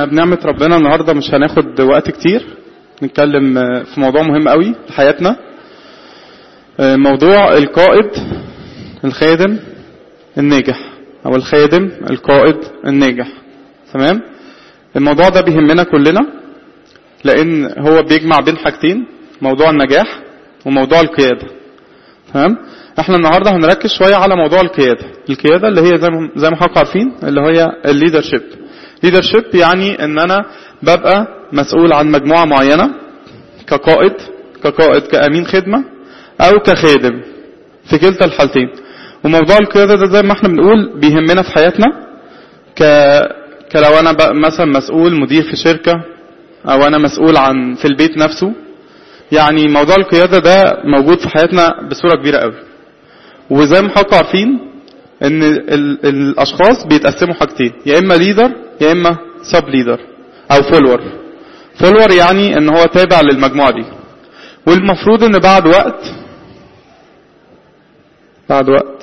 بنعمة ربنا النهاردة مش هناخد وقت كتير نتكلم في موضوع مهم قوي في حياتنا موضوع القائد الخادم الناجح او الخادم القائد الناجح تمام الموضوع ده بيهمنا كلنا لان هو بيجمع بين حاجتين موضوع النجاح وموضوع القيادة تمام احنا النهارده هنركز شويه على موضوع القياده القياده اللي هي زي ما زي ما حضراتكم عارفين اللي هي الليدرشيب ليدرشيب يعني ان انا ببقى مسؤول عن مجموعه معينه كقائد كقائد كامين خدمه او كخادم في كلتا الحالتين وموضوع القياده ده زي ما احنا بنقول بيهمنا في حياتنا ك كلو انا بقى مثلا مسؤول مدير في شركه او انا مسؤول عن في البيت نفسه يعني موضوع القياده ده موجود في حياتنا بصوره كبيره قوي وزي ما حضراتكم عارفين ان ال الاشخاص بيتقسموا حاجتين يا اما ليدر يا اما سب ليدر او فولور فولور يعني ان هو تابع للمجموعه دي والمفروض ان بعد وقت بعد وقت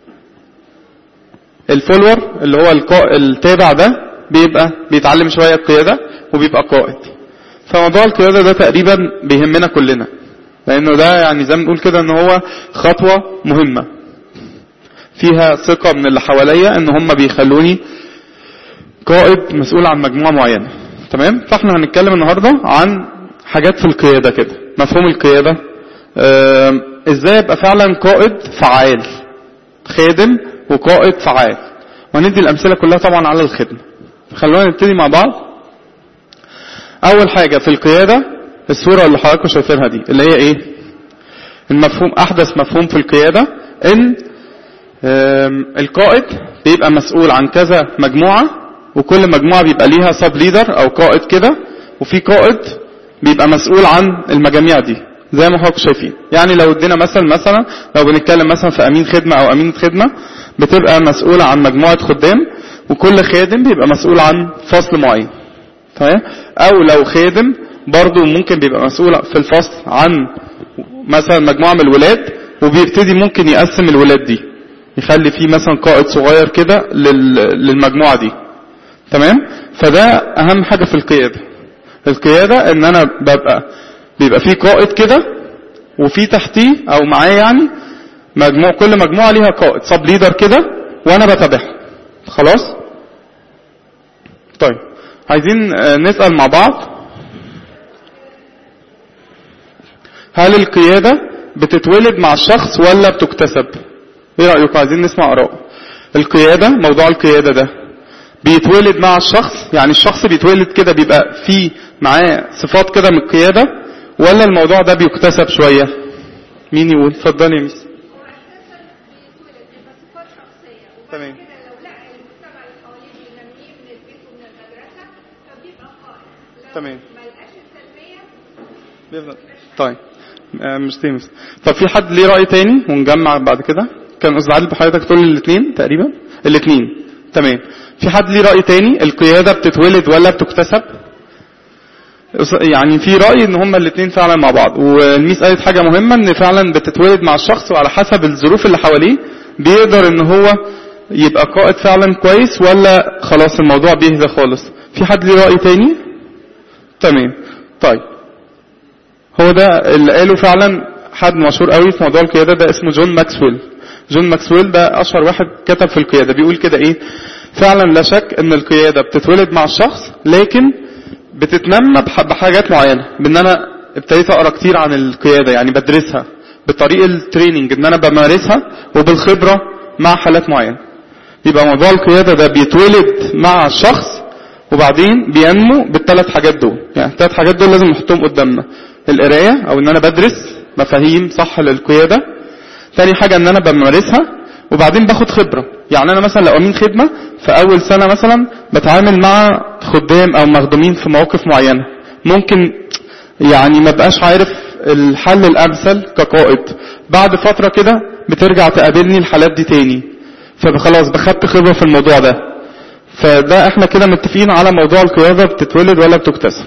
الفولور اللي هو التابع ده بيبقى بيتعلم شويه القياده وبيبقى قائد فموضوع القياده ده تقريبا بيهمنا كلنا لانه ده يعني زي ما نقول كده ان هو خطوه مهمه فيها ثقه من اللي حواليا ان هم بيخلوني قائد مسؤول عن مجموعه معينه تمام فاحنا هنتكلم النهارده عن حاجات في القياده كده مفهوم القياده آه ازاي ابقى فعلا قائد فعال خادم وقائد فعال وهندي الامثله كلها طبعا على الخدمه خلونا نبتدي مع بعض اول حاجه في القياده الصورة اللي حضراتكم شايفينها دي اللي هي ايه المفهوم احدث مفهوم في القيادة ان القائد بيبقى مسؤول عن كذا مجموعة وكل مجموعة بيبقى ليها سب ليدر او قائد كده وفي قائد بيبقى مسؤول عن المجاميع دي زي ما حضراتكم شايفين يعني لو ادينا مثلا مثلا لو بنتكلم مثلا في امين خدمة او امينة خدمة بتبقى مسؤولة عن مجموعة خدام وكل خادم بيبقى مسؤول عن فصل معين تمام او لو خادم برضه ممكن بيبقى مسؤول في الفصل عن مثلا مجموعة من الولاد وبيبتدي ممكن يقسم الولاد دي يخلي فيه مثلا قائد صغير كده للمجموعة دي تمام فده اهم حاجة في القيادة القيادة ان انا ببقى بيبقى فيه قائد كده وفي تحتيه او معاه يعني مجموع كل مجموعة ليها قائد سب ليدر كده وانا بتابعها خلاص طيب عايزين نسأل مع بعض هل القيادة بتتولد مع الشخص ولا بتكتسب ايه رأيكم عايزين نسمع اراء القيادة موضوع القيادة ده بيتولد مع الشخص يعني الشخص بيتولد كده بيبقى فيه معاه صفات كده من القيادة ولا الموضوع ده بيكتسب شوية مين يقول اتفضل يا ميس تمام تمام طيب مش تيمس طب في حد ليه رأي تاني ونجمع بعد كده كان أستاذ عادل بحضرتك تقول الاثنين تقريبا الاثنين تمام في حد ليه رأي تاني القيادة بتتولد ولا بتكتسب يعني في رأي ان هما الاثنين فعلا مع بعض والميس قالت حاجة مهمة ان فعلا بتتولد مع الشخص وعلى حسب الظروف اللي حواليه بيقدر ان هو يبقى قائد فعلا كويس ولا خلاص الموضوع بيهدى خالص في حد ليه رأي تاني تمام طيب هو ده اللي قاله فعلا حد مشهور قوي في موضوع القيادة ده اسمه جون ماكسويل جون ماكسويل ده اشهر واحد كتب في القيادة بيقول كده ايه فعلا لا شك ان القيادة بتتولد مع الشخص لكن بتتنمى بحاجات معينة بان انا ابتديت اقرا كتير عن القيادة يعني بدرسها بطريق التريننج ان انا بمارسها وبالخبرة مع حالات معينة يبقى موضوع القيادة ده بيتولد مع الشخص وبعدين بينمو بالثلاث حاجات دول يعني الثلاث حاجات دول لازم نحطهم قدامنا القرايه او ان انا بدرس مفاهيم صح للقياده تاني حاجه ان انا بمارسها وبعدين باخد خبره يعني انا مثلا لو امين خدمه في اول سنه مثلا بتعامل مع خدام او مخدومين في مواقف معينه ممكن يعني ما بقاش عارف الحل الامثل كقائد بعد فتره كده بترجع تقابلني الحالات دي تاني فخلاص بخدت خبره في الموضوع ده فده احنا كده متفقين على موضوع القيادة بتتولد ولا بتكتسب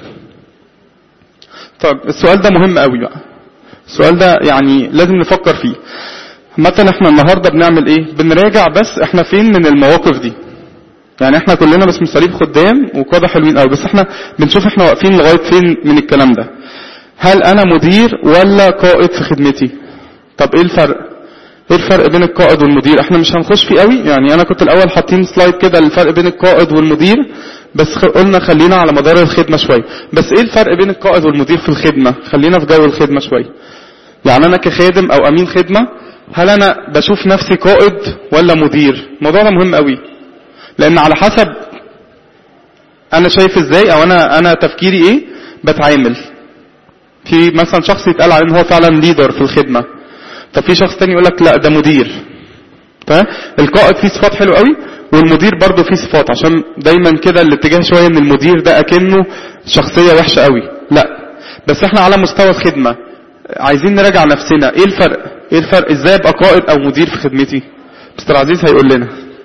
طب السؤال ده مهم قوي بقى السؤال ده يعني لازم نفكر فيه مثلا احنا النهاردة بنعمل ايه بنراجع بس احنا فين من المواقف دي يعني احنا كلنا باسم الصليب خدام وقادة حلوين قوي بس احنا بنشوف احنا واقفين لغاية فين من الكلام ده هل انا مدير ولا قائد في خدمتي طب ايه الفرق ايه الفرق بين القائد والمدير احنا مش هنخش فيه قوي يعني انا كنت الاول حاطين سلايد كده الفرق بين القائد والمدير بس قلنا خلينا على مدار الخدمة شوية بس ايه الفرق بين القائد والمدير في الخدمة خلينا في جو الخدمة شوية يعني انا كخادم او امين خدمة هل انا بشوف نفسي قائد ولا مدير الموضوع ده مهم قوي لان على حسب انا شايف ازاي او انا انا تفكيري ايه بتعامل في مثلا شخص يتقال عليه ان هو فعلا ليدر في الخدمة طب في شخص تاني يقول لك لا ده مدير تمام القائد فيه صفات حلوه قوي والمدير برضه فيه صفات عشان دايما كده الاتجاه شويه ان المدير ده اكنه شخصيه وحشه قوي لا بس احنا على مستوى الخدمه عايزين نراجع نفسنا ايه الفرق ايه الفرق ازاي ابقى قائد او مدير في خدمتي مستر عزيز هيقول لنا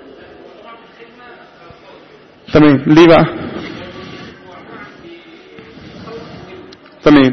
تمام ليه بقى تمام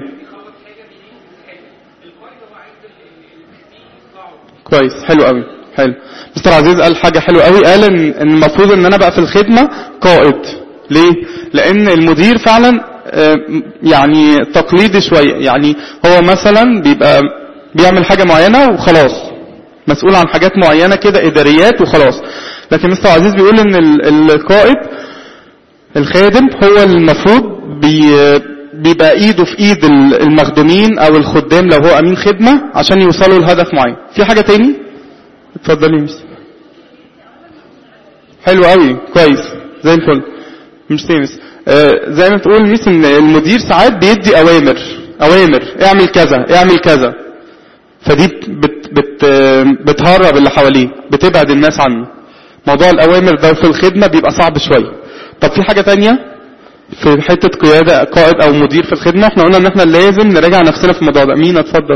كويس حلو قوي حلو مستر عزيز قال حاجة حلوة قوي قال ان إن المفروض ان انا بقى في الخدمة قائد ليه لان المدير فعلا آه، يعني تقليدي شوية يعني هو مثلا بيبقى بيعمل حاجة معينة وخلاص مسؤول عن حاجات معينة كده اداريات وخلاص لكن مستر عزيز بيقول ان ال- القائد الخادم هو المفروض بي بيبقى ايده في ايد ال- المخدومين او الخدام لو هو امين خدمة عشان يوصلوا لهدف معين في حاجة تاني اتفضلي يا مس حلو قوي كويس زي الفل مش تيمس آه زي ما تقول ميس ان المدير ساعات بيدي اوامر اوامر اعمل كذا اعمل كذا فدي بت بت بتهرب اللي حواليه بتبعد الناس عنه موضوع الاوامر ده في الخدمة بيبقى صعب شوية طب في حاجة تانية في حتة قيادة قائد او مدير في الخدمة احنا قلنا ان احنا لازم نراجع نفسنا في الموضوع ده مين اتفضل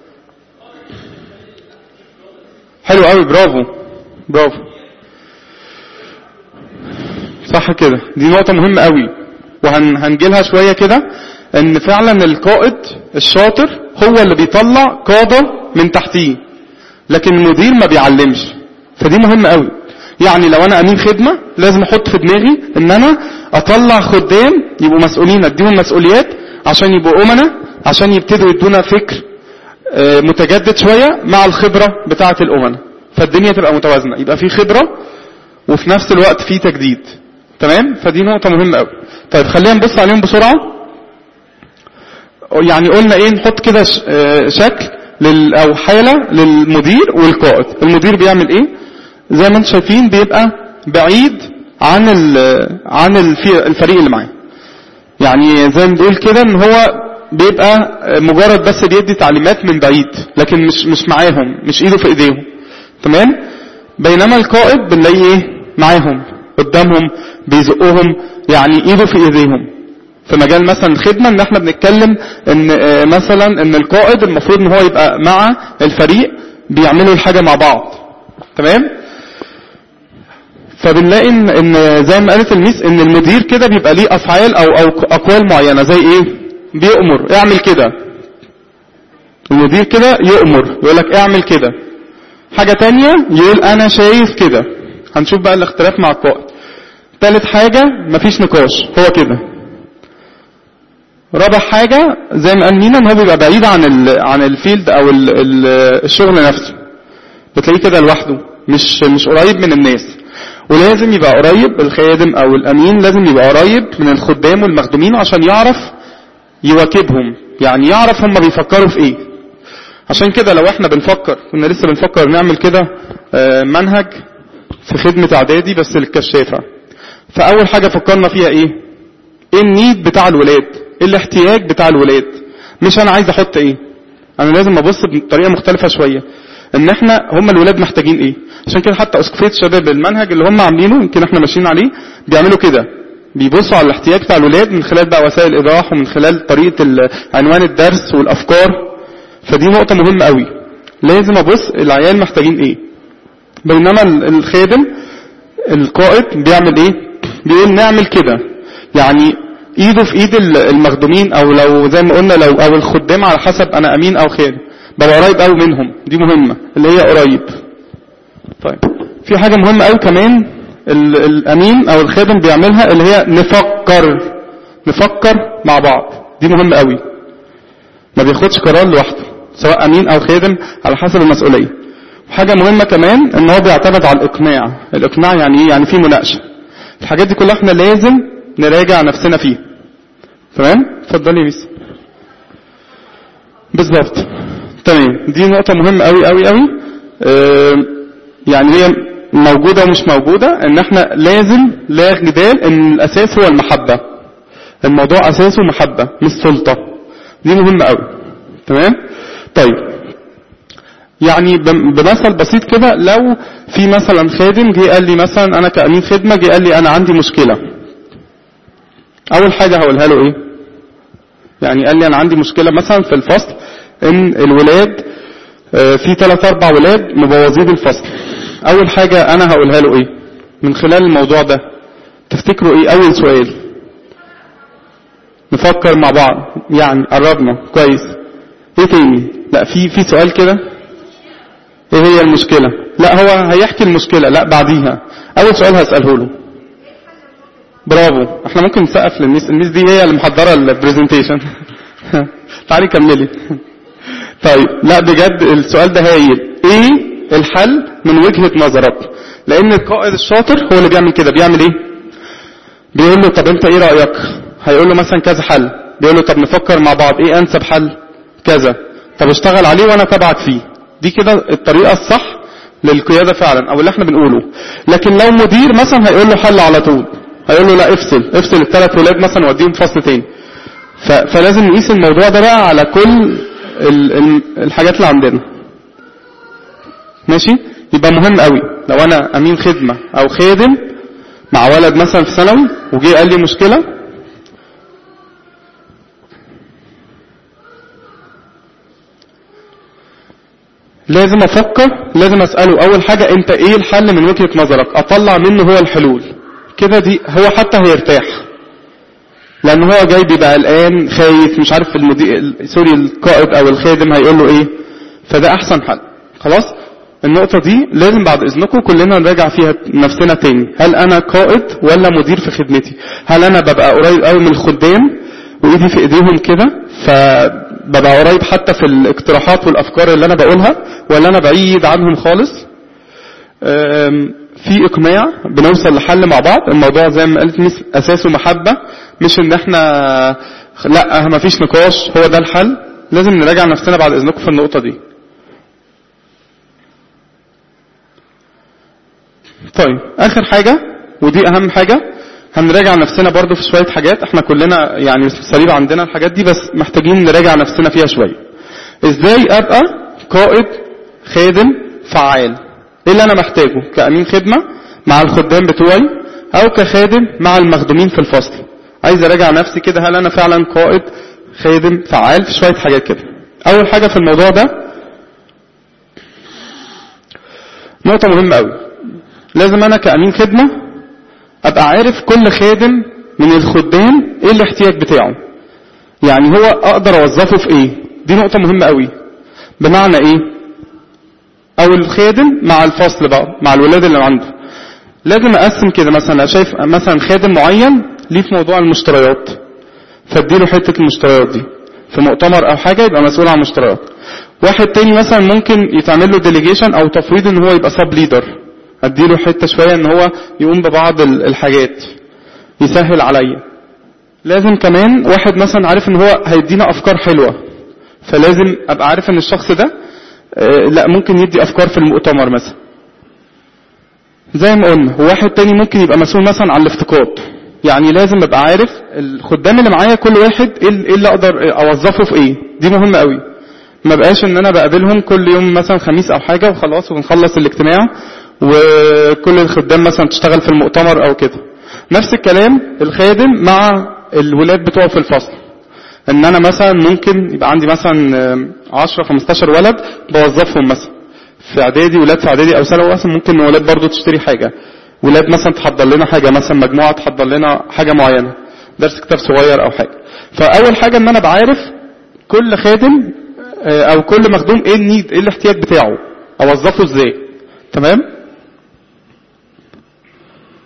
حلو قوي برافو برافو صح كده دي نقطة مهمة قوي وهنجيلها شوية كده ان فعلا القائد الشاطر هو اللي بيطلع قادة من تحتيه لكن المدير ما بيعلمش فدي مهمة قوي يعني لو انا امين خدمة لازم احط في دماغي ان انا اطلع خدام يبقوا مسؤولين اديهم مسؤوليات عشان يبقوا امنا عشان يبتدوا يدونا فكر آه، متجدد شوية مع الخبرة بتاعة الامنا فالدنيا تبقى متوازنة يبقى في خبرة وفي نفس الوقت في تجديد تمام فدي نقطة مهمة قوي طيب خلينا نبص عليهم بسرعة يعني قلنا ايه نحط كده ش- آه، شكل لل او حالة للمدير والقائد المدير بيعمل ايه زي ما انتم شايفين بيبقى بعيد عن ال- عن الفي- الفريق اللي معاه يعني زي ما بنقول كده ان هو بيبقى مجرد بس بيدي تعليمات من بعيد لكن مش مش معاهم مش ايده في ايديهم تمام بينما القائد بنلاقيه ايه معاهم قدامهم بيزقهم يعني ايده في ايديهم في مجال مثلا الخدمة ان احنا بنتكلم ان آه، مثلا ان القائد المفروض ان هو يبقى مع الفريق بيعملوا الحاجة مع بعض تمام فبنلاقي ان إن زي ما قالت الميس ان المدير كده بيبقى ليه افعال او او اقوال معينة زي ايه بيأمر اعمل كده المدير كده يأمر يقول لك اعمل كده حاجة تانية يقول انا شايف كده هنشوف بقى الاختلاف مع القائد تالت حاجة مفيش نقاش هو كده رابع حاجة زي ما قال مينا ان هو بيبقى بعيد عن ال عن الفيلد او ال ال الشغل نفسه بتلاقيه كده لوحده مش مش قريب من الناس ولازم يبقى قريب الخادم او الامين لازم يبقى قريب من الخدام والمخدومين عشان يعرف يواكبهم يعني يعرف هم بيفكروا في ايه عشان كده لو احنا بنفكر كنا لسه بنفكر نعمل كده آه، منهج في خدمة اعدادي بس للكشافة فاول حاجة فكرنا فيها ايه ايه النيد بتاع الولاد ايه الاحتياج بتاع الولاد مش انا عايز احط ايه انا لازم ابص بطريقة مختلفة شوية ان احنا هم الولاد محتاجين ايه عشان كده حتى اسقفية شباب المنهج اللي هم عاملينه يمكن احنا ماشيين عليه بيعملوا كده بيبصوا على الاحتياج بتاع الولاد من خلال بقى وسائل الايضاح ومن خلال طريقة ال- عنوان الدرس والافكار فدي نقطة مهمة قوي لازم ابص العيال محتاجين ايه بينما ال- الخادم القائد بيعمل ايه بيقول نعمل كده يعني ايده في ايد ال- المخدومين او لو زي ما قلنا لو او الخدام على حسب انا امين او خادم ببقى قريب قوي منهم دي مهمة اللي هي قريب طيب في حاجة مهمة قوي كمان ال- الامين او الخادم بيعملها اللي هي نفكر نفكر مع بعض دي مهمة قوي ما بياخدش قرار لوحده سواء امين او خادم على حسب المسؤولية حاجة مهمة كمان ان هو بيعتمد على الاقناع الاقناع يعني ايه يعني في مناقشة الحاجات دي كلها احنا لازم نراجع نفسنا فيها تمام اتفضلي يا بيس بالظبط تمام دي نقطة مهمة قوي قوي قوي اه يعني هي موجودة ومش موجودة ان احنا لازم لا جدال ان الاساس هو المحبة الموضوع اساسه محبة مش سلطة دي مهمة قوي تمام طيب يعني بم- بمثل بسيط كده لو في مثلا خادم جه قال لي مثلا انا كامين خدمه جه قال لي انا عندي مشكله اول حاجه هقولها له ايه يعني قال لي انا عندي مشكله مثلا في الفصل ان الولاد آه، في ثلاث اربع ولاد مبوظين الفصل اول حاجه انا هقولها له ايه من خلال الموضوع ده تفتكروا ايه اول سؤال نفكر مع بعض يعني قربنا كويس ايه تاني لا في في سؤال كده ايه هي المشكلة لا هو هيحكي المشكلة لا بعديها اول سؤال هسأله له برافو احنا ممكن نسقف للميس الميس دي هي اللي محضرة البرزنتيشن تعالي كملي طيب لا بجد السؤال ده هايل ايه الحل من وجهة نظرك لان القائد الشاطر هو اللي بيعمل كده بيعمل ايه بيقول له طب انت ايه رأيك هيقول له مثلا كذا حل بيقول له طب نفكر مع بعض ايه انسب حل كذا طب اشتغل عليه وانا تبعك فيه دي كده الطريقة الصح للقيادة فعلا او اللي احنا بنقوله لكن لو مدير مثلا هيقول له حل على طول هيقول له لا افصل افصل الثلاث ولاد مثلا وديهم فصل تاني ف... فلازم نقيس الموضوع ده بقى على كل ال... ال... الحاجات اللي عندنا ماشي يبقى مهم قوي لو انا امين خدمة او خادم مع ولد مثلا في ثانوي وجي قال لي مشكلة لازم افكر لازم اساله اول حاجه انت ايه الحل من وجهه نظرك اطلع منه هو الحلول كده دي هو حتى هيرتاح لان هو جاي بيبقى قلقان خايف مش عارف المدير سوري القائد او الخادم هيقول له ايه فده احسن حل خلاص النقطة دي لازم بعد اذنكم كلنا نراجع فيها نفسنا تاني هل انا قائد ولا مدير في خدمتي هل انا ببقى قريب قوي من الخدام وايدي في ايديهم كده فببقى قريب حتى في الاقتراحات والافكار اللي انا بقولها ولا انا بعيد عنهم خالص أم، في اقناع بنوصل لحل مع بعض الموضوع زي ما قالت مس اساسه محبة مش ان احنا لا ما فيش نقاش هو ده الحل لازم نراجع نفسنا بعد اذنكم في النقطة دي طيب اخر حاجة ودي اهم حاجة هنراجع نفسنا برضو في شوية حاجات احنا كلنا يعني سليب عندنا الحاجات دي بس محتاجين نراجع نفسنا فيها شوية ازاي ابقى قائد خادم فعال ايه اللي انا محتاجه كأمين خدمة مع الخدام بتوعي او كخادم مع المخدومين في الفصل عايز اراجع نفسي كده هل انا فعلا قائد خادم فعال في شوية حاجات كده اول حاجة في الموضوع ده نقطة مهمة قوي لازم انا كأمين خدمة ابقى عارف كل خادم من الخدام ايه الاحتياج بتاعه يعني هو اقدر اوظفه في ايه دي نقطة مهمة قوي بمعنى ايه او الخادم مع الفصل بقى مع الولاد اللي عنده لازم اقسم كده مثلا شايف مثلا خادم معين ليه في موضوع المشتريات فاديله حتة المشتريات دي في مؤتمر او حاجة يبقى مسؤول عن المشتريات واحد تاني مثلا ممكن يتعمل له ديليجيشن او تفويض ان هو يبقى سب ليدر اديله حتة شوية ان هو يقوم ببعض ال- الحاجات يسهل عليا لازم كمان واحد مثلا عارف ان هو هيدينا افكار حلوة فلازم ابقى عارف ان الشخص ده آه، لا ممكن يدي افكار في المؤتمر مثلا زي ما قلنا وواحد تاني ممكن يبقى مسؤول مثلا عن الافتقاد يعني لازم ابقى عارف الخدام اللي معايا كل واحد ايه ال- إيه اللي اقدر اوظفه في ايه دي مهمة قوي ما بقاش ان انا بقابلهم كل يوم مثلا خميس او حاجة وخلاص ونخلص الاجتماع وكل الخدام مثلا تشتغل في المؤتمر او كده نفس الكلام الخادم مع الولاد بتوعه في الفصل ان انا مثلا ممكن يبقى عندي مثلا آم، 10 15 ولد بوظفهم مثلا في اعدادي ولاد في اعدادي او ثانوي مثلا ممكن ولاد برضو تشتري حاجه ولاد مثلا تحضر لنا حاجه مثلا مجموعه تحضر لنا حاجه معينه درس كتاب صغير او حاجه فاول حاجه ان انا بعرف كل خادم آه، او كل مخدوم ايه النيد ايه الاحتياج بتاعه اوظفه ازاي تمام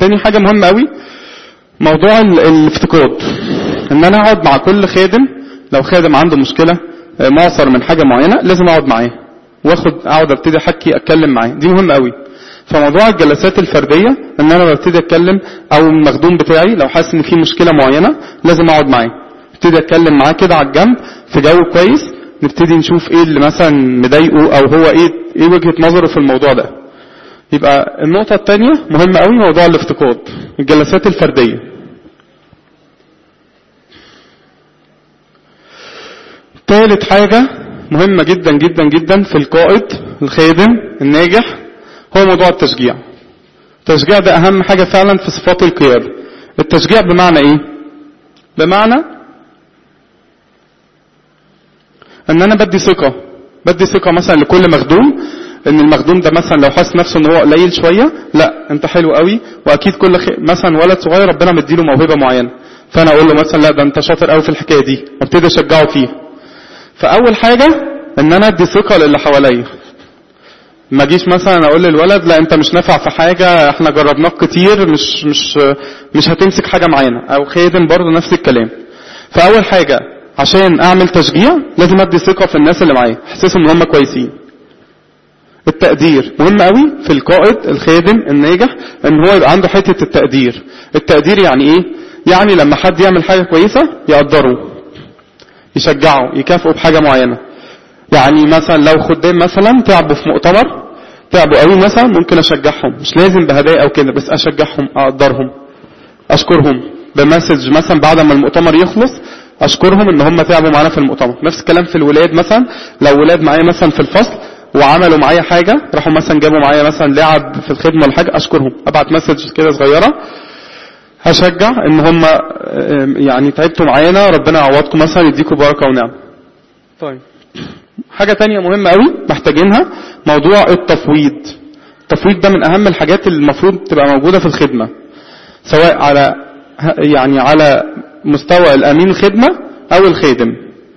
تاني حاجة مهمة قوي موضوع ال- الافتقاد ان انا اقعد مع كل خادم لو خادم عنده مشكلة آه، معصر من حاجة معينة لازم اقعد معاه واخد اقعد ابتدي احكي اتكلم معاه دي مهمة قوي فموضوع الجلسات الفردية ان انا ببتدي اتكلم او المخدوم بتاعي لو حاسس ان في مشكلة معينة لازم اقعد معاه ابتدي اتكلم معاه كده على الجنب في جو كويس نبتدي نشوف ايه اللي مثلا مضايقه او هو ايه ايه وجهة نظره في الموضوع ده يبقى النقطة الثانية مهمة قوي موضوع الافتقاد الجلسات الفردية ثالث حاجة مهمة جدا جدا جدا في القائد الخادم الناجح هو موضوع التشجيع التشجيع ده أهم حاجة فعلا في صفات القيادة التشجيع بمعنى إيه؟ بمعنى ان انا بدي ثقة بدي ثقة مثلا لكل مخدوم ان المخدوم ده مثلا لو حاسس نفسه ان هو قليل شوية لا انت حلو قوي واكيد كل خ... مثلا ولد صغير ربنا مديله موهبة معينة فانا اقول له مثلا لا ده انت شاطر قوي في الحكاية دي وابتدي اشجعه فيها فاول حاجة ان انا ادي ثقة للي حواليا ما اجيش مثلا اقول للولد لا انت مش نافع في حاجة احنا جربناك كتير مش مش مش هتمسك حاجة معانا او خادم برضه نفس الكلام فاول حاجة عشان اعمل تشجيع لازم ادي ثقة في الناس اللي معايا احسسهم ان هم كويسين التقدير مهم قوي في القائد الخادم الناجح ان هو يبقى عنده حتة التقدير التقدير يعني ايه يعني لما حد يعمل حاجة كويسة يقدره يشجعه يكافئه بحاجة معينة يعني مثلا لو خدام مثلا تعبوا في مؤتمر تعبوا قوي مثلا ممكن اشجعهم مش لازم بهدايا او كده بس اشجعهم اقدرهم اشكرهم بمسج مثلا بعد ما المؤتمر يخلص اشكرهم ان هم تعبوا معانا في المؤتمر نفس الكلام في الولاد مثلا لو ولاد معايا مثلا في الفصل وعملوا معايا حاجة راحوا مثلا جابوا معايا مثلا لعب في الخدمة ولا حاجة اشكرهم ابعت مسج كده صغيرة هشجع ان هم يعني تعبتوا معانا ربنا يعوضكم مثلا يديكم بركة ونعم طيب حاجة تانية مهمة قوي محتاجينها موضوع التفويض التفويض ده من اهم الحاجات اللي المفروض تبقى موجودة في الخدمة سواء على يعني على مستوى الامين الخدمة او الخادم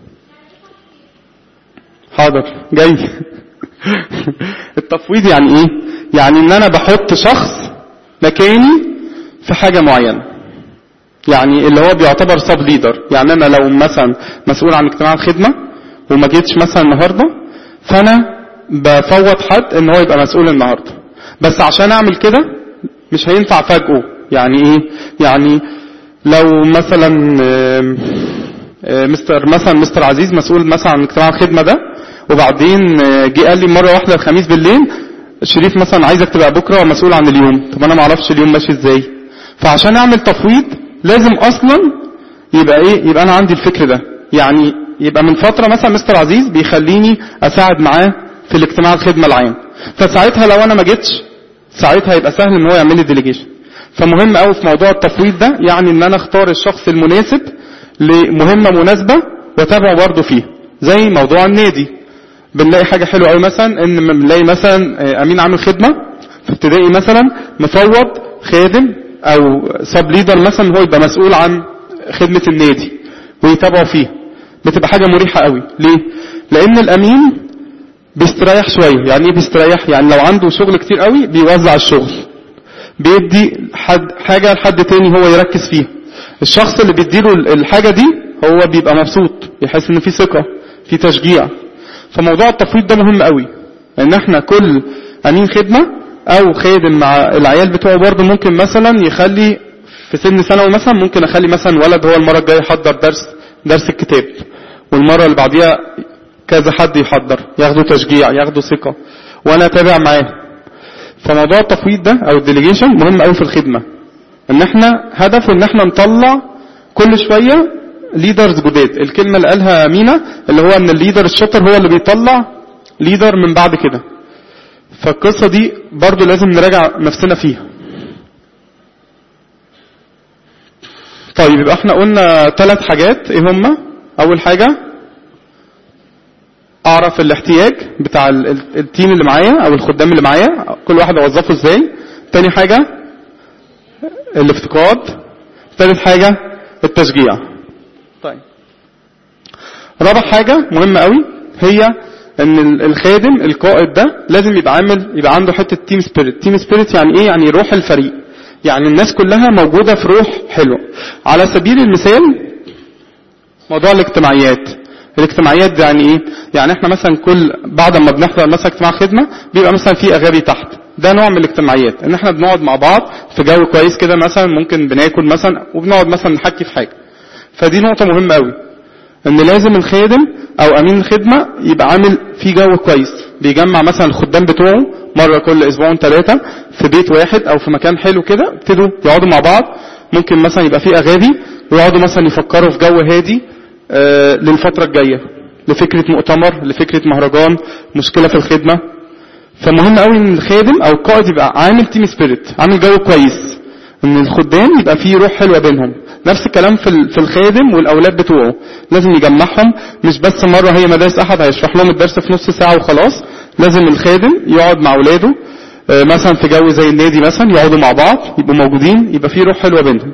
حاضر جاي التفويض يعني ايه يعني ان انا بحط شخص مكاني في حاجة معينة يعني اللي هو بيعتبر سب ليدر يعني انا لو مثلا مسؤول عن اجتماع الخدمة وما جيتش مثلا النهاردة فانا بفوض حد ان هو يبقى مسؤول النهاردة بس عشان اعمل كده مش هينفع فجأه يعني ايه يعني لو مثلا مستر مثلا مستر عزيز مسؤول مثلا عن اجتماع الخدمة ده وبعدين جه قال لي مرة واحدة الخميس بالليل شريف مثلا عايزك تبقى بكرة مسؤول عن اليوم طب انا ما اعرفش اليوم ماشي ازاي فعشان اعمل تفويض لازم اصلا يبقى ايه يبقى انا عندي الفكر ده يعني يبقى من فترة مثلا مستر عزيز بيخليني اساعد معاه في الاجتماع الخدمة العام فساعتها لو انا ما جيتش ساعتها يبقى سهل ان هو يعمل لي ديليجيشن فمهم قوي في موضوع التفويض ده يعني ان انا اختار الشخص المناسب لمهمة مناسبة واتابعه برضه فيها زي موضوع النادي بنلاقي حاجة حلوة قوي مثلا ان بنلاقي مثلا امين عامل خدمة في ابتدائي مثلا مفوض خادم او سب ليدر مثلا هو يبقى مسؤول عن خدمة النادي ويتابعه فيها بتبقى حاجة مريحة قوي ليه لان الامين بيستريح شوية يعني ايه بيستريح يعني لو عنده شغل كتير قوي بيوزع الشغل بيدي حد حاجة لحد تاني هو يركز فيها الشخص اللي بيديله الحاجة دي هو بيبقى مبسوط يحس ان في ثقة في تشجيع فموضوع التفويض ده مهم قوي ان احنا كل امين خدمة او خادم مع العيال بتوعه برضه ممكن مثلا يخلي في سن ثانوي مثلا ممكن اخلي مثلا ولد هو المرة الجاية يحضر درس درس الكتاب والمرة اللي بعديها كذا حد يحضر ياخدوا تشجيع ياخدوا ثقة وانا اتابع معاه فموضوع التفويض ده او الديليجيشن مهم قوي في الخدمة ان احنا هدفه ان احنا نطلع كل شوية ليدرز جداد الكلمة اللي قالها مينا اللي هو ان الليدر الشاطر هو اللي بيطلع ليدر من بعد كده فالقصة دي برضو لازم نراجع نفسنا فيها طيب يبقى احنا قلنا ثلاث حاجات ايه هما اول حاجة اعرف الاحتياج بتاع التيم اللي معايا او الخدام اللي معايا كل واحد اوظفه ازاي تاني حاجة الافتقاد ثالث حاجة التشجيع طيب رابع حاجة مهمة قوي هي ان الخادم القائد ده لازم يبقى عامل يبقى عنده حتة تيم سبيريت تيم سبيريت يعني ايه يعني روح الفريق يعني الناس كلها موجودة في روح حلوة على سبيل المثال موضوع الاجتماعيات الاجتماعيات دي يعني ايه يعني احنا مثلا كل بعد ما بنحضر مثلا اجتماع خدمة بيبقى مثلا في اغاني تحت ده نوع من الاجتماعيات ان احنا بنقعد مع بعض في جو كويس كده مثلا ممكن بناكل مثلا وبنقعد مثلا نحكي في حاجة فدي نقطة مهمة قوي ان لازم الخادم او امين الخدمة يبقى عامل في جو كويس بيجمع مثلا الخدام بتوعه مرة كل اسبوعين ثلاثة في بيت واحد او في مكان حلو كده ابتدوا يقعدوا مع بعض ممكن مثلا يبقى في اغاني ويقعدوا مثلا يفكروا في جو هادي آه للفترة الجاية لفكرة مؤتمر لفكرة مهرجان مشكلة في الخدمة فمهم قوي ان الخادم او القائد يبقى عامل تيم سبيريت عامل جو كويس ان الخدام يبقى فيه روح حلوة بينهم نفس الكلام في في الخادم والاولاد بتوعه لازم يجمعهم مش بس مرة هي مدارس احد هيشرح لهم الدرس في نص ساعة وخلاص لازم الخادم يقعد مع اولاده مثلا في جو زي النادي مثلا يقعدوا مع بعض يبقوا موجودين يبقى فيه روح حلوة بينهم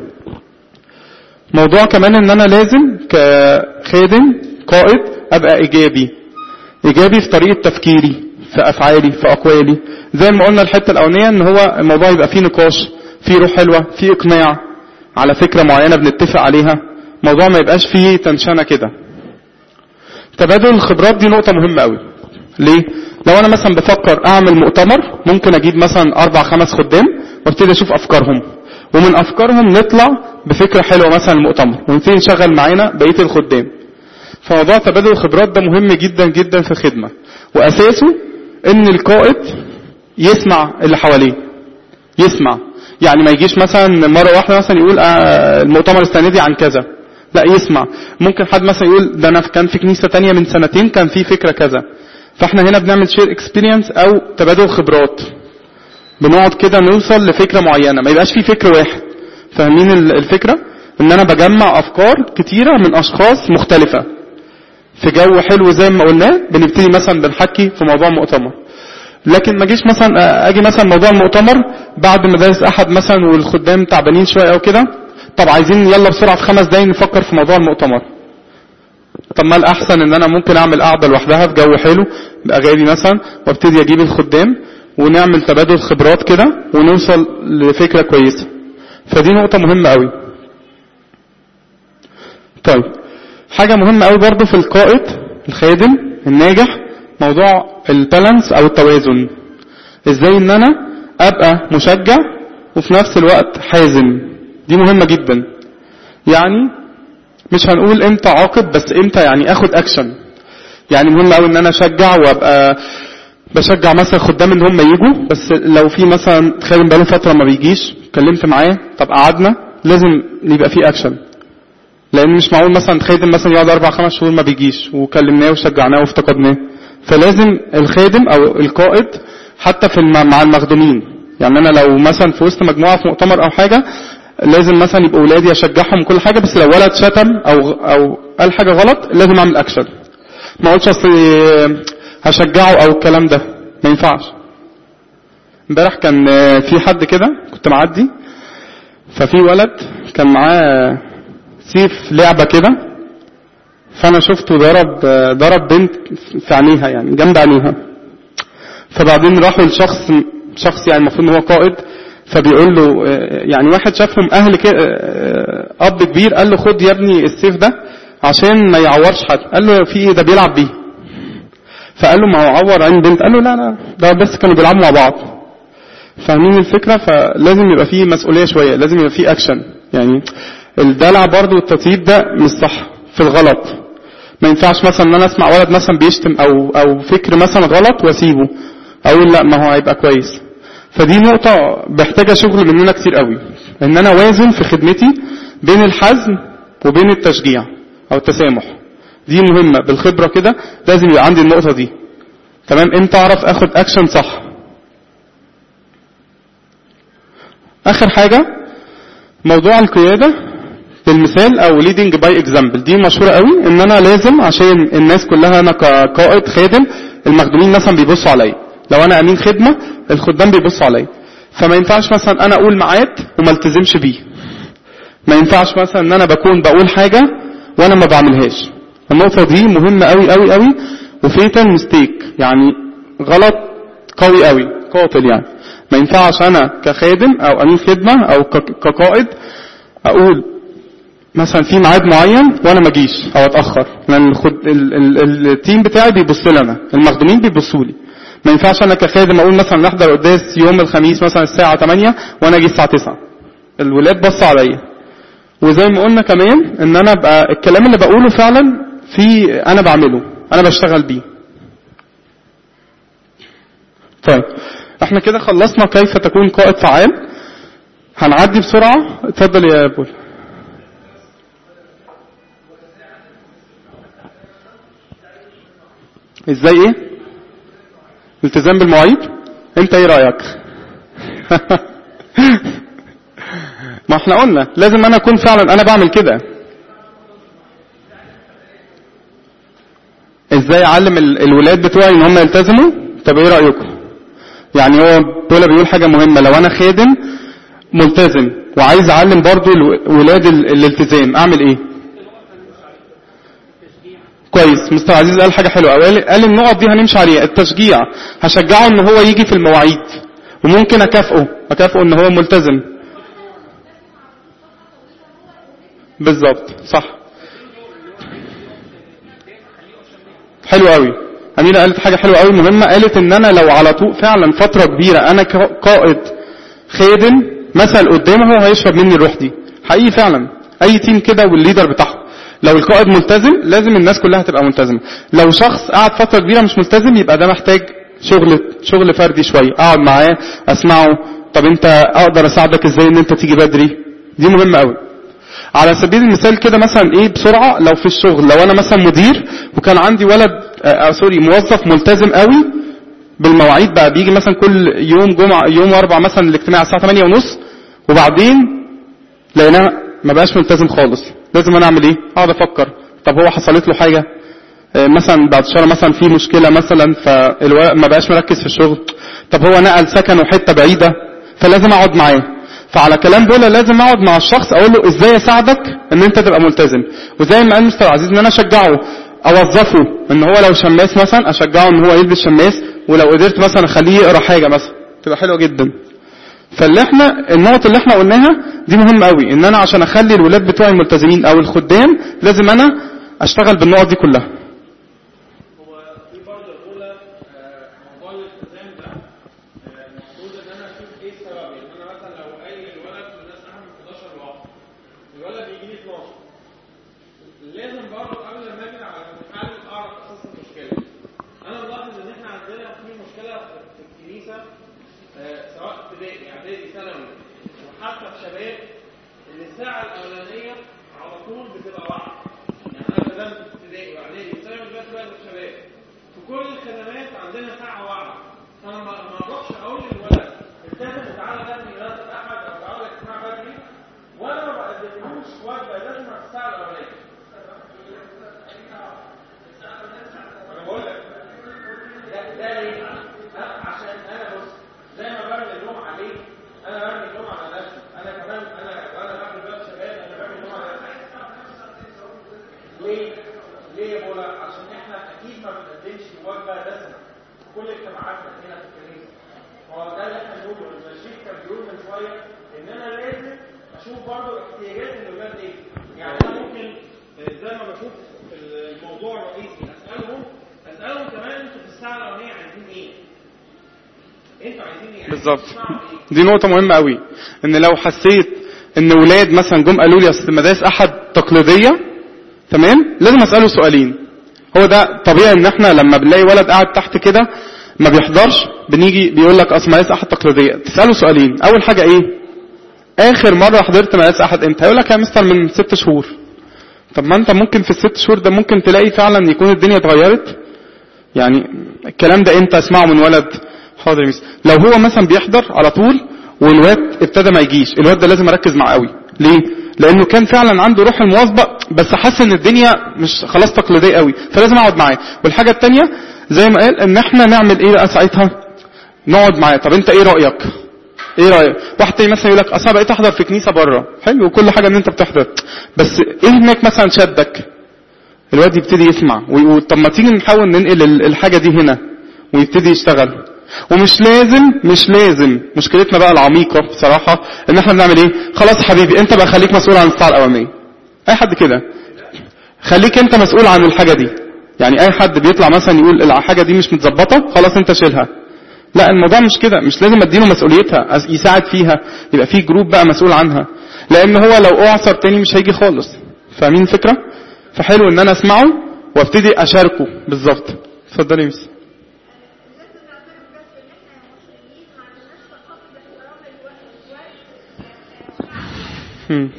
موضوع كمان ان انا لازم كخادم قائد ابقى ايجابي ايجابي في طريقة تفكيري في افعالي في اقوالي زي ما قلنا الحتة الاولانية ان هو الموضوع يبقى فيه نقاش فيه روح حلوة فيه اقناع على فكرة معينة بنتفق عليها موضوع ما يبقاش فيه تنشنة كده تبادل الخبرات دي نقطة مهمة قوي ليه لو انا مثلا بفكر اعمل مؤتمر ممكن اجيب مثلا اربع خمس خدام وابتدي اشوف افكارهم ومن افكارهم نطلع بفكرة حلوة مثلا المؤتمر ونبتدي نشغل معانا بقية الخدام فموضوع تبادل الخبرات ده مهم جدا جدا في الخدمة واساسه ان القائد يسمع اللي حواليه يسمع يعني ما يجيش مثلا مرة واحدة مثلا يقول آه المؤتمر السنة دي عن كذا لا يسمع ممكن حد مثلا يقول ده انا كان في كنيسة تانية من سنتين كان في فكرة كذا فاحنا هنا بنعمل شير اكسبيرينس او تبادل خبرات بنقعد كده نوصل لفكرة معينة ما يبقاش في فكر واحد فاهمين الفكرة ان انا بجمع افكار كتيرة من اشخاص مختلفة في جو حلو زي ما قلنا بنبتدي مثلا بنحكي في موضوع مؤتمر لكن ما جيش مثلا اجي مثلا موضوع المؤتمر بعد مدارس احد مثلا والخدام تعبانين شويه او كده طب عايزين يلا بسرعه في خمس دقايق نفكر في موضوع المؤتمر طب ما الاحسن ان انا ممكن اعمل قعده لوحدها في جو حلو باغاني مثلا وابتدي اجيب الخدام ونعمل تبادل خبرات كده ونوصل لفكره كويسه فدي نقطه مهمه قوي طيب حاجه مهمه قوي برضو في القائد الخادم الناجح موضوع البالانس او التوازن ازاي ان انا ابقى مشجع وفي نفس الوقت حازم دي مهمة جدا يعني مش هنقول امتى عاقب بس امتى يعني اخد اكشن يعني مهم قوي ان انا اشجع وابقى بشجع مثلا خدام ان هم يجوا بس لو في مثلا خادم بقاله فتره ما بيجيش اتكلمت معاه طب قعدنا لازم يبقى في اكشن لان مش معقول مثلا خادم مثلا يقعد اربع خمس شهور ما بيجيش وكلمناه وشجعناه وافتقدناه فلازم الخادم او القائد حتى في مع المخدومين يعني انا لو مثلا في وسط مجموعه في مؤتمر او حاجه لازم مثلا يبقى اولادي اشجعهم كل حاجه بس لو ولد شتم او او قال حاجه غلط لازم اعمل اكشن ما اقولش اصل هشجعه او الكلام ده ما ينفعش امبارح كان في حد كده كنت معدي ففي ولد كان معاه سيف لعبه كده فانا شفته ضرب ضرب بنت في عينيها يعني جنب عينيها فبعدين راحوا لشخص شخص يعني المفروض ان هو قائد فبيقول له يعني واحد شافهم اهل كده اب كبير قال له خد يا ابني السيف ده عشان ما يعورش حد قال له في ايه ده بيلعب بيه فقال له ما هو عور عين بنت قال له لا لا ده بس كانوا بيلعبوا مع بعض فاهمين الفكره فلازم يبقى فيه مسؤوليه شويه لازم يبقى فيه اكشن يعني الدلع برضو والتطيب ده مش صح في الغلط ما ينفعش مثلا ان انا اسمع ولد مثلا بيشتم او او فكر مثلا غلط واسيبه اقول لا ما هو هيبقى كويس فدي نقطة محتاجة شغل مننا كتير قوي ان انا وازن في خدمتي بين الحزم وبين التشجيع او التسامح دي مهمة بالخبرة كده لازم يبقى عندي النقطة دي تمام امتى اعرف اخد اكشن صح اخر حاجة موضوع القيادة بالمثال او leading by example دي مشهورة قوي ان انا لازم عشان الناس كلها انا كقائد خادم المخدومين مثلا بيبصوا عليا لو انا امين خدمة الخدام بيبصوا عليا فما ينفعش مثلا انا اقول ميعاد وما التزمش بيه ما ينفعش مثلا ان انا بكون بقول حاجة وانا ما بعملهاش النقطة دي مهمة قوي قوي قوي وفيتال ميستيك يعني غلط قوي قوي قاتل يعني ما ينفعش انا كخادم او امين خدمه او ك- كقائد اقول مثلا في ميعاد معين وانا ما اجيش او اتاخر لان الخد... ال... ال... التيم بتاعي بيبص لي انا المخدومين بيبصوا لي ما ينفعش انا كخادم اقول مثلا نحضر قداس يوم الخميس مثلا الساعه 8 وانا اجي الساعه 9 الولاد بصوا عليا وزي ما قلنا كمان ان انا ابقى الكلام اللي بقوله فعلا في انا بعمله انا بشتغل بيه طيب احنا كده خلصنا كيف تكون قائد فعال هنعدي بسرعة اتفضل يا بول ازاي ايه التزام بالمواعيد انت ايه رأيك ما احنا قلنا لازم انا اكون فعلا انا بعمل كده ازاي اعلم ال- الولاد بتوعي ان هم يلتزموا طب ايه رايكم يعني هو بولا بيقول حاجه مهمه لو انا خادم ملتزم وعايز اعلم برضو الولاد ال- الالتزام اعمل ايه كويس مستر عزيز قال حاجه حلوه قال قال النقط دي هنمشي عليها التشجيع هشجعه ان هو يجي في المواعيد وممكن اكافئه اكافئه ان هو ملتزم بالظبط صح حلو قوي أمينة قالت حاجة حلوة قوي مهمة قالت إن أنا لو على طول فعلا فترة كبيرة أنا ك- قائد خادم مثل قدامه هو هيشرب مني الروح دي حقيقي فعلا أي تيم كده والليدر بتاعه لو القائد ملتزم لازم الناس كلها تبقى ملتزمة لو شخص قعد فترة كبيرة مش ملتزم يبقى ده محتاج شغل شغل فردي شوية أقعد معاه أسمعه طب أنت أقدر أساعدك إزاي إن أنت تيجي بدري دي مهمة قوي على سبيل المثال كده مثلا ايه بسرعة لو في الشغل لو انا مثلا مدير وكان عندي ولد آه آه، سوري موظف ملتزم قوي بالمواعيد بقى بيجي مثلا كل يوم جمعة يوم اربع مثلا الاجتماع الساعة 8 ونص وبعدين لقيناه ما بقاش ملتزم خالص لازم انا اعمل ايه اقعد افكر طب هو حصلت له حاجة آه، مثلا بعد شهر مثلا في مشكلة مثلا فالولد ما بقاش مركز في الشغل طب هو نقل سكنه حتة بعيدة فلازم اقعد معاه فعلى كلام بولا لازم اقعد مع الشخص اقول له ازاي اساعدك ان انت تبقى ملتزم وزي ما قال مستر عزيز ان انا اشجعه اوظفه ان هو لو شماس مثلا اشجعه ان هو يلبس شماس ولو قدرت مثلا اخليه يقرا حاجه مثلا تبقى حلوه جدا فاللي احنا النقط اللي احنا قلناها دي مهمه قوي ان انا عشان اخلي الولاد بتوعي ملتزمين او الخدام لازم انا اشتغل بالنقط دي كلها هو في برضه الاولى آه، موضوع الالتزام ده آه، المفروض ان انا اشوف ايه السبب يعني انا مثلا لو قايل الولد الناس اهم من 11 لوحده الولد بيجي لي 12 لازم برضه قبل ما اجي على الحل اعرف اساس المشكله انا ملاحظ ان احنا عندنا في مشكله في الكنيسه آه، سواء ابتدائي اعدادي ثانوي وحتى في شباب ان الساعه الاولانيه على طول بتبقى واحده يعني انا خدمت في ابتدائي واعدادي وثانوي دلوقتي بقى في شباب في كل الخدمات عندنا ساعه واحده فانا ما ما اروحش اقول للولد التزم تعالى بدري مدرسه احد او تعالى اجتماع بدري وانا ما بقدملوش وجبه لازم في الساعه الاولانيه انا بقول لك لا ده ليه؟ أنا عشان انا بص زي ما برمي اللوم عليه انا برمي اللوم على نفسي انا كمان انا وانا بعمل بقى شباب انا برمي اللوم على نفسي ليه؟ ليه يا بولا؟ عشان احنا اكيد ما بنقدمش وجبه دسمه في كل اجتماعاتنا هنا في الكنيسه. هو ده اللي احنا بنقوله المشيخ كان بيقول من شويه ان انا لازم اشوف برضه احتياجات الاولاد ايه. يعني انا ممكن آه، زي ما بشوف الموضوع الرئيسي اسالهم اسالهم كمان انتوا في الساعه الاولانيه عايزين ايه؟ انتوا عايزين ايه؟ بالظبط تسمعوا ايه؟ دي نقطة مهمة قوي ان لو حسيت ان ولاد مثلا جم قالوا لي اصل المدارس احد تقليدية تمام لازم اسأله سؤالين هو ده طبيعي ان احنا لما بنلاقي ولد قاعد تحت كده ما بيحضرش بنيجي بيقول لك اصل مدارس احد تقليدية تسأله سؤالين اول حاجة ايه اخر مرة حضرت مدارس احد امتى هيقول لك يا مستر من ست شهور طب ما انت ممكن في الست شهور ده ممكن تلاقي فعلا يكون الدنيا اتغيرت يعني الكلام ده امتى اسمعه من ولد حاضر يا ميس لو هو مثلا بيحضر على طول والواد ابتدى ما يجيش الواد ده لازم اركز معاه قوي ليه لانه كان فعلا عنده روح المواظبه بس حاسس ان الدنيا مش خلاص تقليديه قوي فلازم اقعد معاه والحاجه الثانيه زي ما قال ان احنا نعمل ايه بقى ساعتها نقعد معاه طب انت ايه رايك ايه رايك واحد تاني مثلا يقول لك اصل أنا بقيت احضر في كنيسه بره حلو وكل حاجه ان انت بتحضر بس ايه هناك مثلا شدك الواد يبتدي يسمع ويقول طب ما تيجي نحاول ننقل ال- الحاجة دي هنا ويبتدي يشتغل ومش لازم مش لازم مشكلتنا بقى العميقة بصراحة ان احنا بنعمل ايه خلاص حبيبي انت بقى خليك مسؤول عن الساعة الاولانية اي حد كده خليك انت مسؤول عن الحاجة دي يعني اي حد بيطلع مثلا يقول الحاجة دي مش متظبطة خلاص انت شيلها لا الموضوع مش كده مش لازم اديله مسؤوليتها أس- يساعد فيها يبقى في جروب بقى مسؤول عنها لان هو لو اعصر تاني مش هيجي خالص فاهمين الفكرة فحلو ان انا اسمعه وابتدي اشاركه بالظبط اتفضلي يا يوسف مم.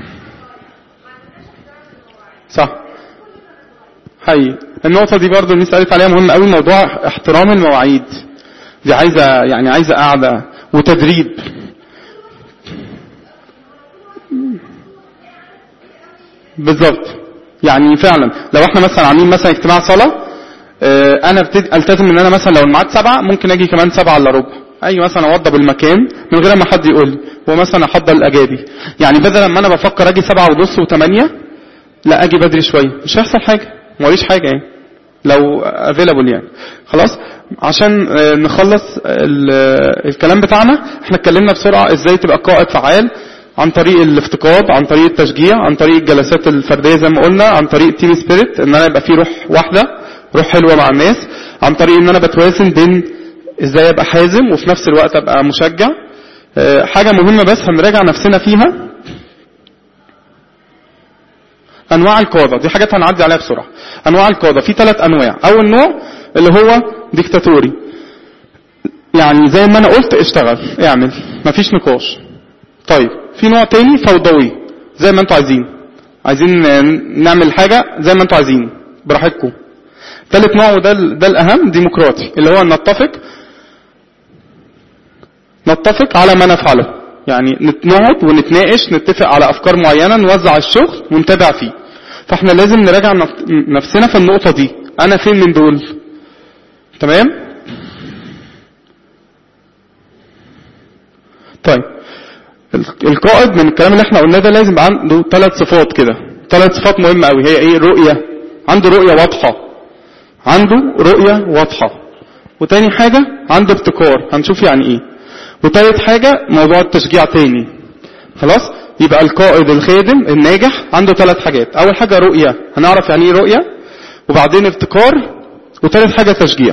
صح حقيقي النقطة دي برضو اللي سألت عليها مهمة قوي موضوع احترام المواعيد دي عايزة يعني عايزة قاعدة وتدريب بالظبط يعني فعلا لو احنا مثلا عاملين مثلا اجتماع صلاة اه، انا ابتدي التزم ان انا مثلا لو الميعاد سبعة ممكن اجي كمان سبعة الا ربع اجي مثلا اوضب المكان من غير ما حد يقول لي ومثلا احضر الاجابي يعني بدل ما انا بفكر اجي سبعة ونص وثمانية لا اجي بدري شوية مش هيحصل حاجة موريش حاجة يعني لو افيلابل يعني خلاص عشان آه، نخلص ال- آه، الكلام بتاعنا احنا اتكلمنا بسرعة ازاي تبقى قائد فعال عن طريق الافتقاد عن طريق التشجيع عن طريق الجلسات الفردية زي ما قلنا عن طريق تيم سبيريت ان انا يبقى في روح واحدة روح حلوة مع الناس عن طريق ان انا بتوازن بين ازاي ابقى حازم وفي نفس الوقت ابقى مشجع آه، حاجة مهمة بس هنراجع نفسنا فيها انواع القاده دي حاجات هنعدي عليها بسرعه انواع القاده في ثلاث انواع اول نوع اللي هو ديكتاتوري يعني زي ما انا قلت اشتغل اعمل مفيش نقاش طيب في نوع تاني فوضوي زي ما انتوا عايزين عايزين نعمل حاجه زي ما انتوا عايزين براحتكم ثالث نوع وده ال- ده الاهم ديمقراطي اللي هو نتفق نتفق على ما نفعله يعني نقعد ونتناقش نتفق على افكار معينه نوزع الشغل ونتابع فيه فاحنا لازم نراجع نف- نفسنا في النقطه دي انا فين من دول تمام طيب ال- القائد من الكلام اللي احنا قلناه ده لازم يبقى عنده ثلاث صفات كده ثلاث صفات مهمه قوي هي ايه رؤيه عنده رؤيه واضحه عنده رؤيه واضحه وتاني حاجه عنده ابتكار هنشوف يعني ايه وتالت حاجة موضوع التشجيع تاني خلاص يبقى القائد الخادم الناجح عنده ثلاث حاجات اول حاجة رؤية هنعرف يعني ايه رؤية وبعدين ابتكار وتالت حاجة تشجيع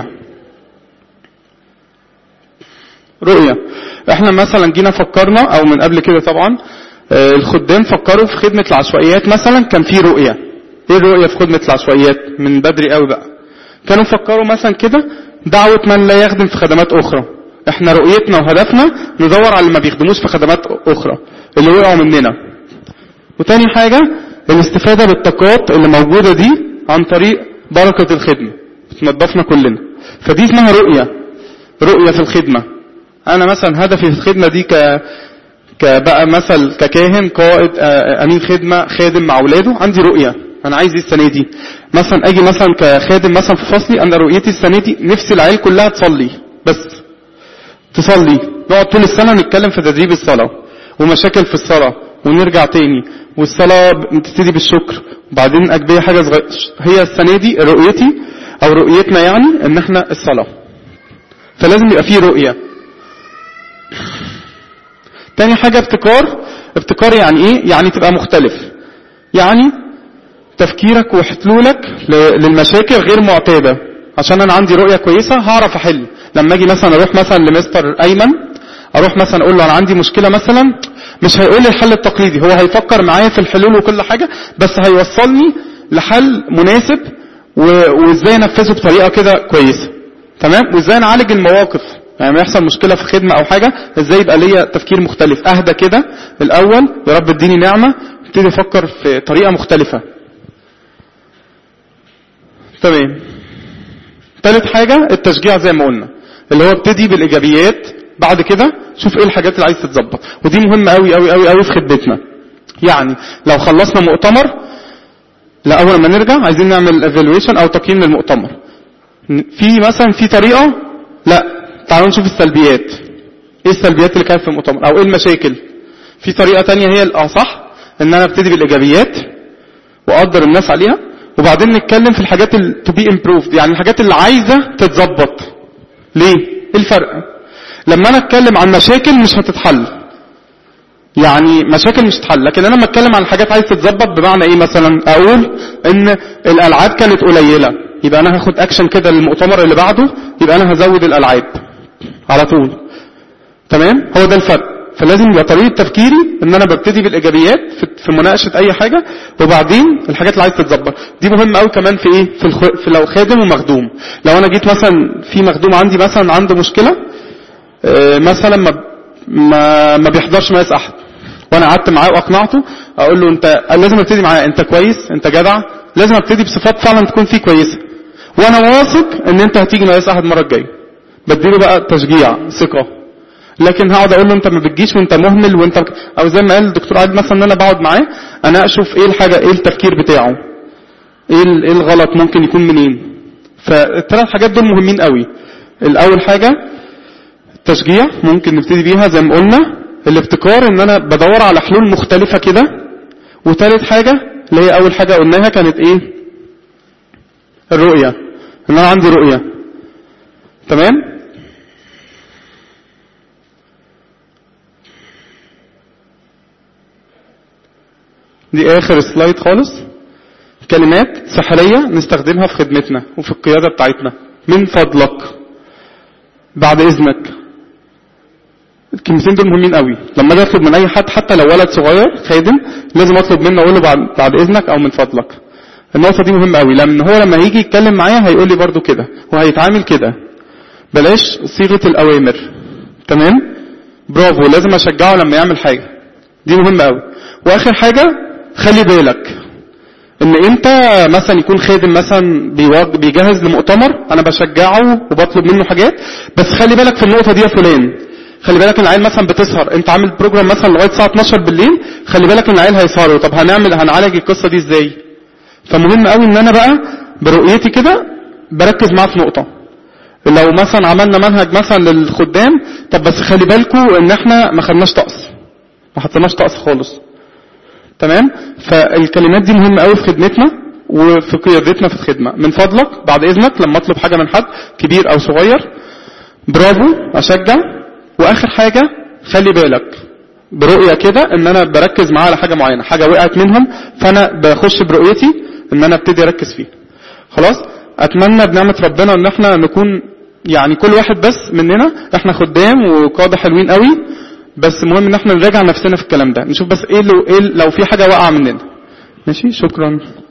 رؤية احنا مثلا جينا فكرنا او من قبل كده طبعا آه، الخدام فكروا في خدمة العشوائيات مثلا كان في رؤية ايه الرؤية في خدمة العشوائيات من بدري قوي بقى كانوا فكروا مثلا كده دعوة من لا يخدم في خدمات اخرى احنا رؤيتنا وهدفنا ندور على اللي ما بيخدموش في خدمات اخرى اللي وقعوا مننا وتاني حاجة الاستفادة بالطاقات اللي موجودة دي عن طريق بركة الخدمة بتنضفنا كلنا فدي اسمها رؤية رؤية في الخدمة انا مثلا هدفي في الخدمة دي ك كبقى مثل ككاهن قائد آه، امين خدمة خادم مع اولاده عندي رؤية انا عايز ايه السنة دي مثلا اجي مثلا كخادم مثلا في فصلي انا رؤيتي السنة دي نفسي العيال كلها تصلي بس تصلي نقعد طول السنة نتكلم في تدريب الصلاة ومشاكل في الصلاة ونرجع تاني والصلاة بتبتدي بالشكر وبعدين أجبية حاجة صغيرة هي السنة دي رؤيتي أو رؤيتنا يعني إن إحنا الصلاة فلازم يبقى فيه رؤية تاني حاجة ابتكار ابتكار يعني ايه يعني تبقى مختلف يعني تفكيرك وحلولك ل- للمشاكل غير معتادة عشان انا عندي رؤية كويسة هعرف احل لما اجي مثلا اروح مثلا لمستر ايمن اروح مثلا اقول له انا عندي مشكلة مثلا مش هيقول لي الحل التقليدي هو هيفكر معايا في الحلول وكل حاجة بس هيوصلني لحل مناسب و- وازاي انفذه بطريقة كده كويسة تمام وازاي نعالج المواقف يعني ما يحصل مشكلة في خدمة او حاجة ازاي يبقى ليا تفكير مختلف اهدى كده الاول يا رب اديني نعمة ابتدي افكر في طريقة مختلفة تمام تالت حاجة التشجيع زي ما قلنا اللي هو ابتدي بالايجابيات بعد كده شوف ايه الحاجات اللي عايز تتظبط ودي مهمة قوي قوي قوي قوي في خدمتنا يعني لو خلصنا مؤتمر لا اول ما نرجع عايزين نعمل ايفالويشن او تقييم للمؤتمر في مثلا في طريقة لا تعالوا نشوف السلبيات ايه السلبيات اللي كانت في المؤتمر او ايه المشاكل في طريقة تانية هي الاصح ان انا ابتدي بالايجابيات واقدر الناس عليها وبعدين نتكلم في الحاجات تو بي امبروفد يعني الحاجات اللي عايزة تتظبط ليه ايه الفرق لما انا اتكلم عن مشاكل مش هتتحل يعني مشاكل مش هتتحل لكن انا لما اتكلم عن حاجات عايز تتظبط بمعنى ايه مثلا اقول ان الالعاب كانت قليله يبقى انا هاخد اكشن كده للمؤتمر اللي بعده يبقى انا هزود الالعاب على طول تمام هو ده الفرق فلازم يبقى طريقه تفكيري ان انا ببتدي بالايجابيات في, في مناقشه اي حاجه وبعدين الحاجات اللي عايز تتظبط دي مهمه قوي كمان في ايه في, الخ... في لو خادم ومخدوم لو انا جيت مثلا في مخدوم عندي مثلا عنده مشكله آه، مثلا ما ما, ما بيحضرش مجلس احد وانا قعدت معاه واقنعته اقول له انت لازم ابتدي معاه انت كويس انت جدع لازم ابتدي بصفات فعلا تكون فيه كويسه وانا واثق ان انت هتيجي مجلس احد المره الجايه بديله بقى تشجيع ثقه لكن هقعد اقول له انت ما بتجيش وانت مهمل وانت او زي ما قال الدكتور عادل مثلا ان انا بقعد معاه انا اشوف ايه الحاجه ايه التفكير بتاعه ايه ال- ايه الغلط ممكن يكون منين فالثلاث حاجات دول مهمين قوي الاول حاجه التشجيع ممكن نبتدي بيها زي ما قلنا الابتكار ان انا بدور على حلول مختلفه كده وثالث حاجه اللي هي اول حاجه قلناها كانت ايه الرؤيه ان انا عندي رؤيه تمام دي اخر سلايد خالص كلمات سحرية نستخدمها في خدمتنا وفي القيادة بتاعتنا من فضلك بعد اذنك الكلمتين دول مهمين قوي لما اجي اطلب من اي حد حتى لو ولد صغير خادم لازم اطلب منه اقول له بعد, بعد اذنك او من فضلك النقطة دي مهمة قوي لان هو لما يجي يتكلم معايا هيقول لي برضو كده وهيتعامل كده بلاش صيغة الاوامر تمام برافو لازم اشجعه لما يعمل حاجة دي مهمة قوي واخر حاجة خلي بالك ان انت مثلا يكون خادم مثلا بيواج- بيجهز لمؤتمر انا بشجعه وبطلب منه حاجات بس خلي بالك في النقطة دي يا فلان خلي بالك ان العيال مثلا بتسهر انت عامل بروجرام مثلا لغايه الساعه 12 بالليل خلي بالك ان العيال هيسهروا طب هنعمل هنعالج القصه دي ازاي فمهم قوي ان انا بقى برؤيتي كده بركز معاه في نقطه لو مثلا عملنا منهج مثلا للخدام طب بس خلي بالكم ان احنا ما خدناش طقس ما حطيناش طقس خالص تمام فالكلمات دي مهمه قوي في خدمتنا وفي قيادتنا في الخدمه من فضلك بعد اذنك لما اطلب حاجه من حد كبير او صغير برافو اشجع واخر حاجه خلي بالك برؤيه كده ان انا بركز معاه على حاجه معينه حاجه وقعت منهم فانا بخش برؤيتي ان انا ابتدي اركز فيها خلاص اتمنى بنعمه ربنا ان احنا نكون يعني كل واحد بس مننا احنا خدام وقاده حلوين قوي بس مهم ان احنا نراجع نفسنا في الكلام ده نشوف بس ايه لو, إيه لو في حاجه واقعه مننا ماشي شكرا